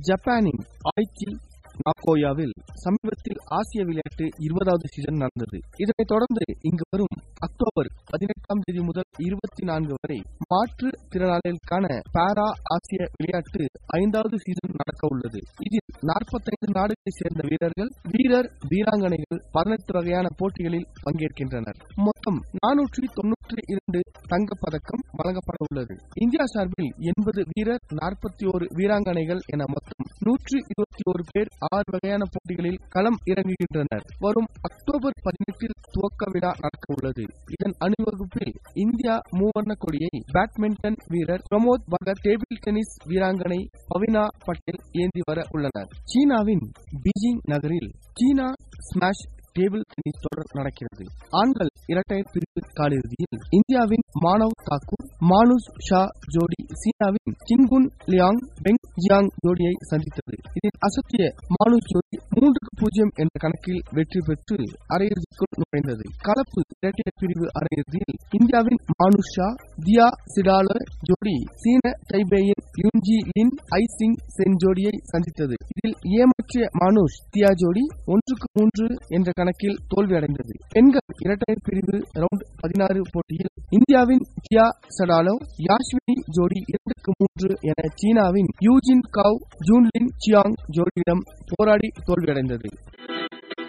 ஜப்பானின் ஆய்ச்சி நாகோயாவில் சமீபத்தில் ஆசிய விளையாட்டு இருபதாவது சீசன் நடந்தது இதனைத் தொடர்ந்து இங்கு வரும் அக்டோபர் பதினெட்டாம் தேதி முதல் இருபத்தி நான்கு வரை மாற்றுத் திறனாளிகளுக்கான பாரா ஆசிய விளையாட்டு ஐந்தாவது சீசன் நடக்க உள்ளது இதில் நாற்பத்தைந்து நாடுகளைச் சேர்ந்த வீரர்கள் வீரர் வீராங்கனைகள் பதினெட்டு வகையான போட்டிகளில் பங்கேற்கின்றனர் மொத்தம் நானூற்றி தொன்னூற்றி இரண்டு தங்கப்பதக்கம் வழங்கப்பட உள்ளது இந்தியா சார்பில் எண்பது வீரர் நாற்பத்தி ஓரு வீராங்கனைகள் என மொத்தம் நூற்றி இருபத்தி ஒரு பேர் ஆறு வகையான போட்டிகளில் களம் இறங்குகின்றனர் வரும் அக்டோபர் பதினெட்டில் துவக்க விழா நடக்க உள்ளது இதன் அணிவகுப்பில் இந்தியா மூவர்ண கொடியை பேட்மிண்டன் வீரர் பிரமோத் பகத் டேபிள் டென்னிஸ் வீராங்கனை பவினா பட்டேல் ஏந்தி வர உள்ளனர் சீனாவின் பீஜிங் நகரில் சீனா ஸ்மாஷ் டேபிள் டென்னிஸ் தொடர் நடக்கிறது ஆண்கள் இரட்டையர் பிரிவு காலிறுதியில் இந்தியாவின் மானவ் தாக்கூர் மானுஷ் ஷா ஜோடி சீனாவின் கிங்குன் லியாங் பெங் ஜியாங் ஜோடியை சந்தித்தது இதில் அசத்திய மானுஷ் ஜோடி மூன்றுக்கு பூஜ்ஜியம் என்ற கணக்கில் வெற்றி பெற்று அரையிறுதிக்குள் நுழைந்தது கலப்பு இரட்டையர் பிரிவு அரையிறுதியில் இந்தியாவின் மானுஷ் ஷா தியா சிடால ஜோடி சீன தைபேயின் யூன்ஜி லின் ஐ சிங் சென் ஜோடியை சந்தித்தது இதில் ஏமாற்றிய மானுஷ் தியா ஜோடி ஒன்றுக்கு மூன்று என்ற கணக்கில் தோல்வியடைந்தது பெண்கள் இரட்டையர் பிரிவு ரவுண்ட் பதினாறு போட்டியில் இந்தியாவின் கியா சடாலோ யாஷ்வினி ஜோடி இரண்டுக்கு மூன்று என சீனாவின் யூஜின் கவ் ஜூன்லின் சியாங் ஜோடியிடம் போராடி தோல்வியடைந்தது